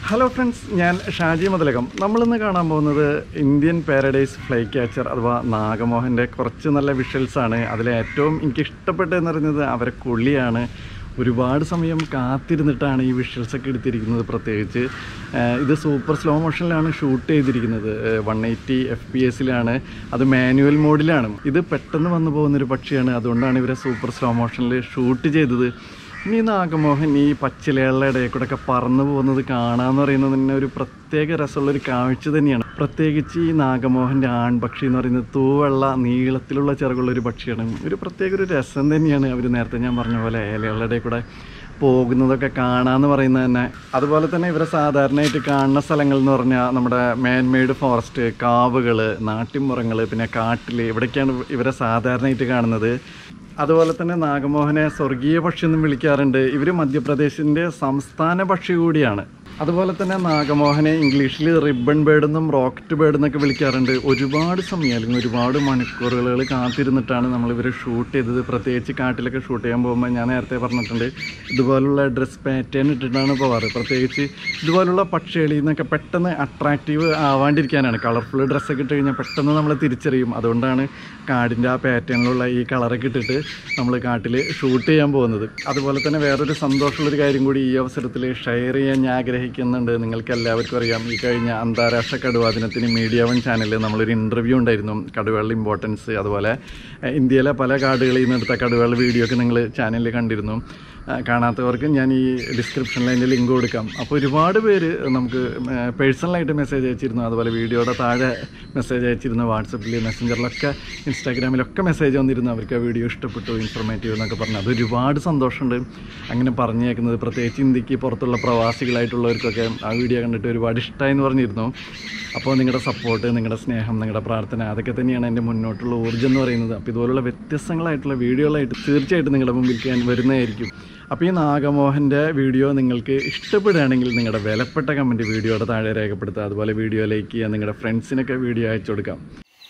hello friends ഞാൻ ഷാജി മതലകം നമ്മളിന്ന് കാണാൻ പോകുന്നത് ഇന്ത്യൻ പാരഡൈസ് ഫ്ലൈ ക്യാച്ചർ അഥവാ നാഗമോഹൻ്റെ കുറച്ച് നല്ല വിഷ്വൽസ് ആണ് അതിലെ ഏറ്റവും എനിക്ക് ഇഷ്ടപ്പെട്ടതെന്ന് പറയുന്നത് അവരെ കുള്ളിയാണ് ഒരുപാട് സമയം കാത്തിരുന്നിട്ടാണ് ഈ വിഷ്വൽസ് ഒക്കെ എടുത്തിരിക്കുന്നത് പ്രത്യേകിച്ച് ഏഹ് ഇത് സൂപ്പർ സ്ലോ മോഷനിലാണ് ഷൂട്ട് ചെയ്തിരിക്കുന്നത് വൺ എയ്റ്റി എഫ് പി എസിലാണ് അത് മാനുവൽ മോഡിലാണ് ഇത് പെട്ടെന്ന് വന്നു പോകുന്നൊരു പക്ഷിയാണ് അതുകൊണ്ടാണ് ഇവരെ സൂപ്പർ സ്ലോ മോഷനിൽ ഷൂട്ട് ചെയ്തത് ഇനി നാഗമോഹൻ ഈ പച്ചിലകളുടെ ഇടയിൽ കൂടെ ഒക്കെ പറന്നു പോകുന്നത് കാണാന്ന് പറയുന്നത് തന്നെ ഒരു പ്രത്യേക രസമുള്ളൊരു കാഴ്ച തന്നെയാണ് പ്രത്യേകിച്ച് ഈ നാഗമോഹൻ്റെ ആൺപക്ഷി എന്ന് പറയുന്നത് തൂവെള്ള നീളത്തിലുള്ള ചിറകുള്ള ഒരു പക്ഷിയാണ് ഒരു പ്രത്യേക ഒരു രസം തന്നെയാണ് അവർ നേരത്തെ ഞാൻ പറഞ്ഞ പോലെ ഇലകളുടെ ഇടയിൽ കൂടെ പോകുന്നതൊക്കെ കാണാന്ന് പറയുന്നത് തന്നെ അതുപോലെ തന്നെ ഇവരെ സാധാരണയായിട്ട് കാണുന്ന സ്ഥലങ്ങൾ എന്ന് പറഞ്ഞാൽ നമ്മുടെ മാൻമെയ്ഡ് ഫോറസ്റ്റ് കാവുകൾ നാട്ടിൻപുറങ്ങൾ പിന്നെ കാട്ടിൽ ഇവിടേക്കാണ് ഇവരെ സാധാരണയായിട്ട് കാണുന്നത് അതുപോലെ തന്നെ നാഗമോഹനെ സ്വർഗീയ പക്ഷി എന്നും വിളിക്കാറുണ്ട് ഇവർ മധ്യപ്രദേശിൻ്റെ സംസ്ഥാന പക്ഷി കൂടിയാണ് അതുപോലെ തന്നെ നാഗമോഹനെ ഇംഗ്ലീഷിൽ റിബൺ ബേർഡ് എന്നും റോക്കറ്റ് ബേർഡ് എന്നൊക്കെ വിളിക്കാറുണ്ട് ഒരുപാട് സമയം അല്ലെങ്കിൽ ഒരുപാട് മണിക്കൂറുകൾ കാത്തിരുന്നിട്ടാണ് നമ്മൾ ഇവരെ ഷൂട്ട് ചെയ്തത് പ്രത്യേകിച്ച് കാട്ടിലൊക്കെ ഷൂട്ട് ചെയ്യാൻ പോകുമ്പോൾ ഞാൻ നേരത്തെ പറഞ്ഞിട്ടുണ്ട് ഇതുപോലുള്ള ഡ്രസ് പാറ്റേൺ ഇട്ടിട്ടാണ് പോവാറ് പ്രത്യേകിച്ച് ഇതുപോലുള്ള പക്ഷികളിൽ നിന്നൊക്കെ പെട്ടെന്ന് അട്രാക്റ്റീവ് ആവാണ്ടിരിക്കാനാണ് കളർഫുൾ ഡ്രസ്സൊക്കെ ഇട്ട് കഴിഞ്ഞാൽ പെട്ടെന്ന് നമ്മൾ തിരിച്ചറിയും അതുകൊണ്ടാണ് കാടിൻ്റെ ആ പാറ്റേണിലുള്ള ഈ കളറൊക്കെ ഇട്ടിട്ട് നമ്മൾ കാട്ടിൽ ഷൂട്ട് ചെയ്യാൻ പോകുന്നത് അതുപോലെ തന്നെ വേറൊരു സന്തോഷമുള്ളൊരു കാര്യം കൂടി ഈ അവസരത്തിൽ ഷെയർ ചെയ്യാൻ ഞാൻ ആഗ്രഹിക്കുന്നുണ്ട് നിങ്ങൾക്ക് എല്ലാവർക്കും അറിയാം ഈ കഴിഞ്ഞ അന്താരാഷ്ട്ര കടുവാ ദിനത്തിന് മീഡിയ വൺ ചാനലിൽ നമ്മളൊരു ഇൻ്റർവ്യൂ ഉണ്ടായിരുന്നു കടുവകളുടെ ഇമ്പോർട്ടൻസ് അതുപോലെ ഏഹ്, ഇന്ത്യയിലെ പല കാടുകളിൽ നിന്ന് എടുത്ത കടുവകളുടെ വീഡിയോ ഒക്കെ നിങ്ങൾ ചാനലിൽ കണ്ടിരുന്നു ആ, കാണാത്തവർക്ക് ഞാൻ ഈ ഡിസ്ക്രിപ്ഷനിൽ അതിൻ്റെ ലിങ്ക് കൊടുക്കാം അപ്പോൾ ഒരുപാട് പേര് നമുക്ക് പേഴ്സണലായിട്ട് മെസ്സേജ് അയച്ചിരുന്നു അതുപോലെ വീഡിയോയുടെ താഴെ മെസ്സേജ് അയച്ചിരുന്നു വാട്സപ്പിൽ മെസ്സഞ്ചറിലൊക്കെ ഇൻസ്റ്റാഗ്രാമിലൊക്കെ മെസ്സേജ് വന്നിരുന്നു അവർക്ക് ആ വീഡിയോ ഇഷ്ടപ്പെട്ടു ഇൻഫർമേറ്റീവ് എന്നൊക്കെ പറഞ്ഞു അത് ഒരുപാട് സന്തോഷമുണ്ട് അങ്ങനെ പറഞ്ഞേക്കുന്നത് പ്രത്യേകിച്ച് ഇന്ത്യക്ക് പുറത്തുള്ള പ്രവാസികളായിട്ടുള്ളവർക്കൊക്കെ ആ വീഡിയോ കണ്ടിട്ട് ഒരുപാട് ഇഷ്ടമായി എന്ന് പറഞ്ഞിരുന്നു അപ്പോൾ നിങ്ങളുടെ സപ്പോർട്ട് നിങ്ങളുടെ സ്നേഹം നിങ്ങളുടെ പ്രാർത്ഥന അതൊക്കെ തന്നെയാണ് എൻ്റെ മുന്നോട്ടുള്ള ഊർജ്ജം എന്ന് പറയുന്നത് അപ്പോൾ ഇതുപോലുള്ള വ്യത്യസ്തങ്ങളായിട്ടുള്ള വീഡിയോകളായിട്ട് തീർച്ചയായിട്ടും നിങ്ങളുടെ മുമ്പിലേക്ക് ഞാൻ വരുന്നതായിരിക്കും അപ്പോൾ ഈ നാഗമോഹൻ്റെ വീഡിയോ നിങ്ങൾക്ക് ഇഷ്ടപ്പെടുകയാണെങ്കിൽ നിങ്ങളുടെ വിലപ്പെട്ട കമൻറ്റ് വീഡിയോയുടെ താഴെ രേഖപ്പെടുത്തുക അതുപോലെ വീഡിയോ ലൈക്ക് ചെയ്യുക നിങ്ങളുടെ ഫ്രണ്ട്സിനൊക്കെ വീഡിയോ അയച്ചു കൊടുക്കാം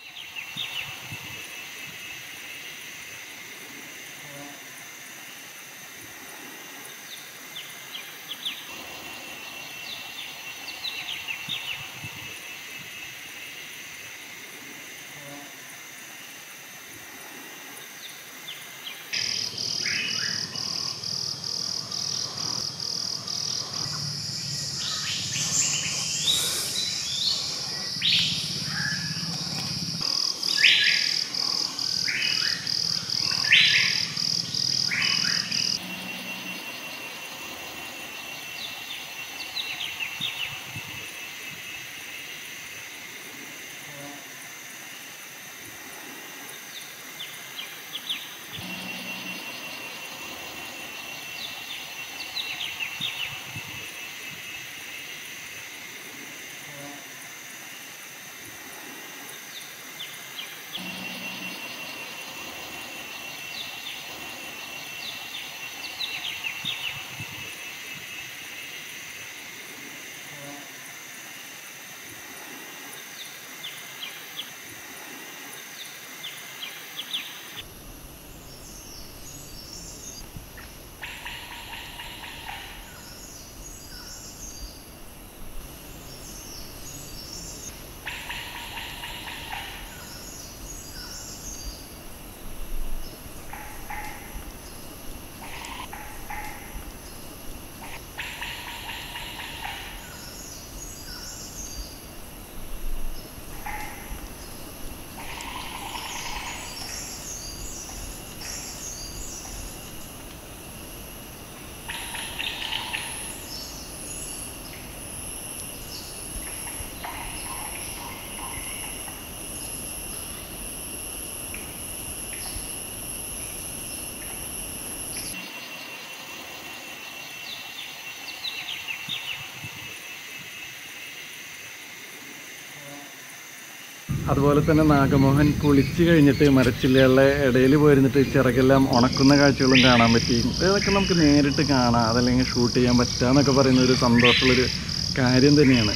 അതുപോലെ തന്നെ നാഗമോഹൻ കുളിച്ച് കഴിഞ്ഞിട്ട് മരച്ചില്ലകളുടെ ഇടയിൽ പോയിരുന്നിട്ട് ചിറകെല്ലാം ഉണക്കുന്ന കാഴ്ചകളും കാണാൻ പറ്റി ഇതൊക്കെ നമുക്ക് നേരിട്ട് കാണാം അതല്ലെങ്കിൽ ഷൂട്ട് ചെയ്യാൻ പറ്റുക എന്നൊക്കെ പറയുന്ന ഒരു സന്തോഷമുള്ളൊരു കാര്യം തന്നെയാണ്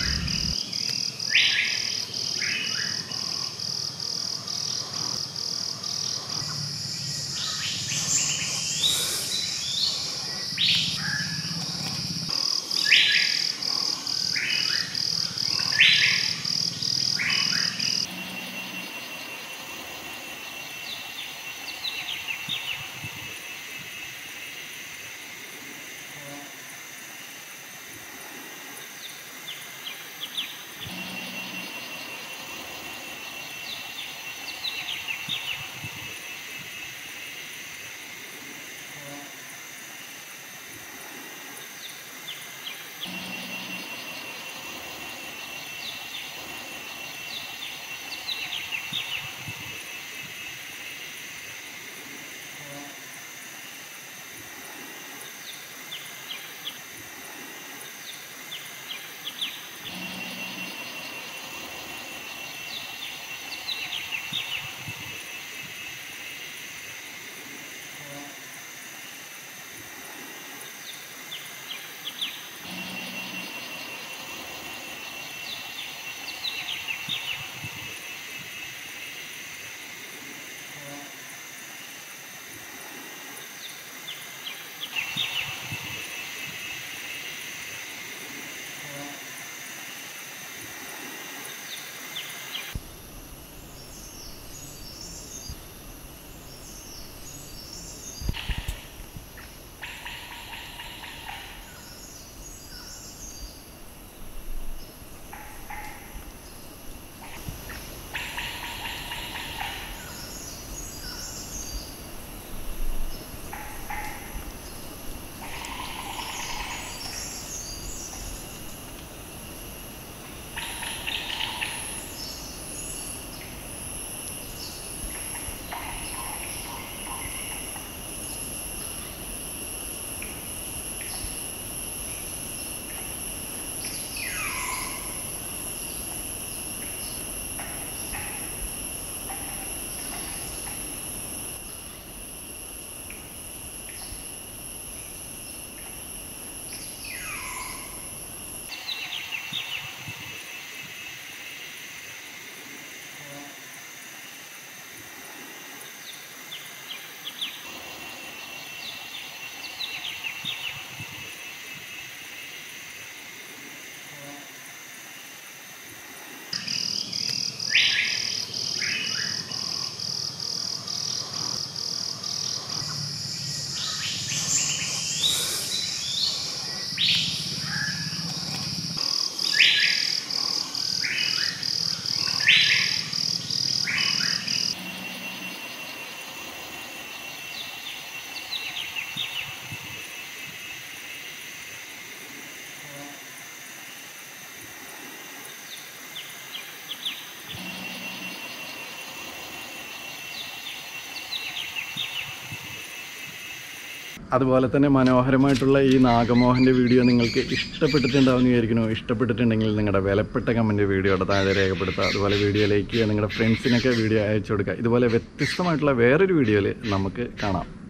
അതുപോലെ തന്നെ മനോഹരമായിട്ടുള്ള ഈ നാഗമോഹൻ്റെ വീഡിയോ നിങ്ങൾക്ക് ഇഷ്ടപ്പെട്ടിട്ടുണ്ടാവും എന്ന് വിചാരിക്കുന്നു ഇഷ്ടപ്പെട്ടിട്ടുണ്ടെങ്കിൽ നിങ്ങളുടെ വിലപ്പെട്ട കമൻറ്റ് വീഡിയോയുടെ താഴെ രേഖപ്പെടുത്തുക അതുപോലെ വീഡിയോ ലൈക്ക് ചെയ്യുക നിങ്ങളുടെ ഫ്രണ്ട്സിനൊക്കെ വീഡിയോ അയച്ചു കൊടുക്കുക ഇതുപോലെ വ്യത്യസ്തമായിട്ടുള്ള വേറൊരു വീഡിയോയിൽ നമുക്ക് കാണാം